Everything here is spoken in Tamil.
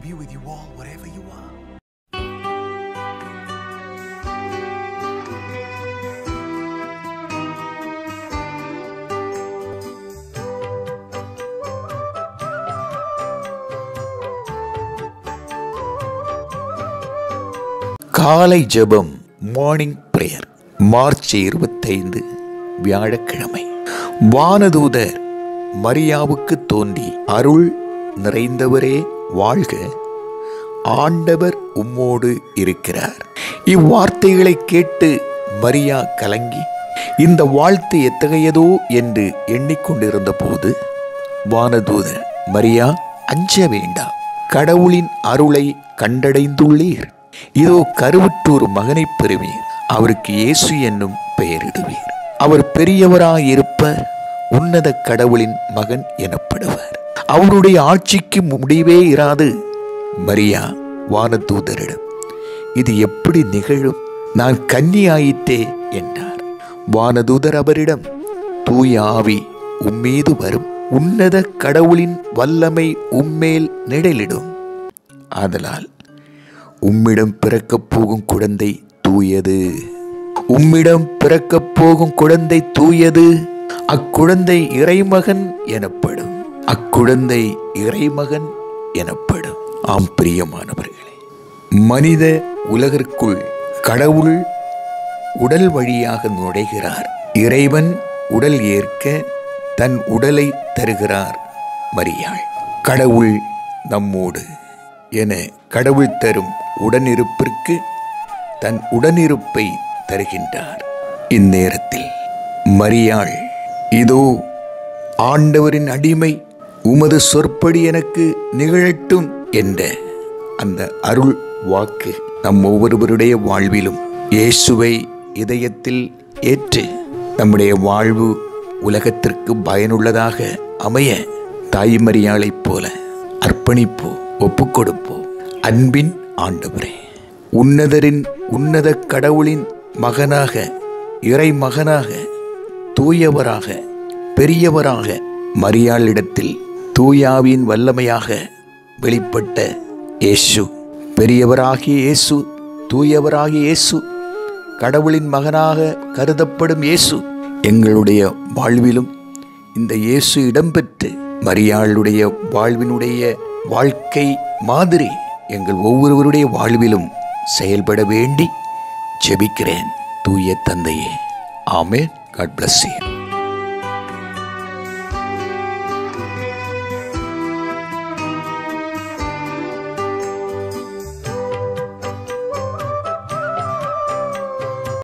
be with you all wherever you are. காலை ஜெபம் மார்னிங் பிரேயர் மார்ச் இருபத்தைந்து வியாழக்கிழமை வானதூதர் மரியாவுக்கு தோன்றி அருள் நிறைந்தவரே வாழ்க ஆண்டவர் உம்மோடு இருக்கிறார் இவ்வார்த்தைகளை கேட்டு மரியா கலங்கி இந்த வாழ்த்து எத்தகையதோ என்று எண்ணிக்கொண்டிருந்த போது வானதூதர் மரியா அஞ்ச வேண்டாம் கடவுளின் அருளை கண்டடைந்துள்ளீர் இதோ கருவுற்றோர் மகனைப் பெறுவீர் அவருக்கு இயேசு என்னும் பெயரிடுவீர் அவர் பெரியவராயிருப்பர் உன்னத கடவுளின் மகன் எனப்படுவார் அவருடைய ஆட்சிக்கு முடிவே இராது மரியா வானதூதரிடம் இது எப்படி நிகழும் நான் கன்னியாயிற்றே என்றார் வானதூதர் அவரிடம் தூய ஆவி உம்மீது வரும் உன்னத கடவுளின் வல்லமை உம்மேல் நிழலிடும் ஆதலால் உம்மிடம் பிறக்கப் போகும் குழந்தை தூயது உம்மிடம் பிறக்கப் போகும் குழந்தை தூயது அக்குழந்தை இறைமகன் எனப்படும் அக்குழந்தை இறைமகன் எனப்படும் ஆம் பிரியமானவர்களே மனித உலகிற்குள் கடவுள் உடல் வழியாக நுழைகிறார் இறைவன் உடல் ஏற்க தன் உடலை தருகிறார் மரியாள் கடவுள் நம்மோடு என கடவுள் தரும் உடனிருப்பிற்கு தன் உடனிருப்பை தருகின்றார் இந்நேரத்தில் மரியாள் இதோ ஆண்டவரின் அடிமை உமது சொற்படி எனக்கு நிகழட்டும் என்ற அந்த அருள் வாக்கு நம் ஒவ்வொருவருடைய வாழ்விலும் இயேசுவை இதயத்தில் ஏற்று நம்முடைய வாழ்வு உலகத்திற்கு பயனுள்ளதாக அமைய தாய்மரியாளைப் போல அர்ப்பணிப்போ ஒப்புக்கொடுப்போ அன்பின் ஆண்டவரே உன்னதரின் உன்னத கடவுளின் மகனாக இறை மகனாக தூயவராக பெரியவராக மரியாளிடத்தில் தூயாவின் வல்லமையாக வெளிப்பட்ட இயேசு பெரியவராகிய இயேசு தூயவராகிய இயேசு கடவுளின் மகனாக கருதப்படும் இயேசு எங்களுடைய வாழ்விலும் இந்த இயேசு இடம்பெற்று மரியாளுடைய வாழ்வினுடைய வாழ்க்கை மாதிரி எங்கள் ஒவ்வொருவருடைய வாழ்விலும் செயல்பட வேண்டி ஜெபிக்கிறேன் தூய தந்தையே ஆமே காட் பிளஸ் யூ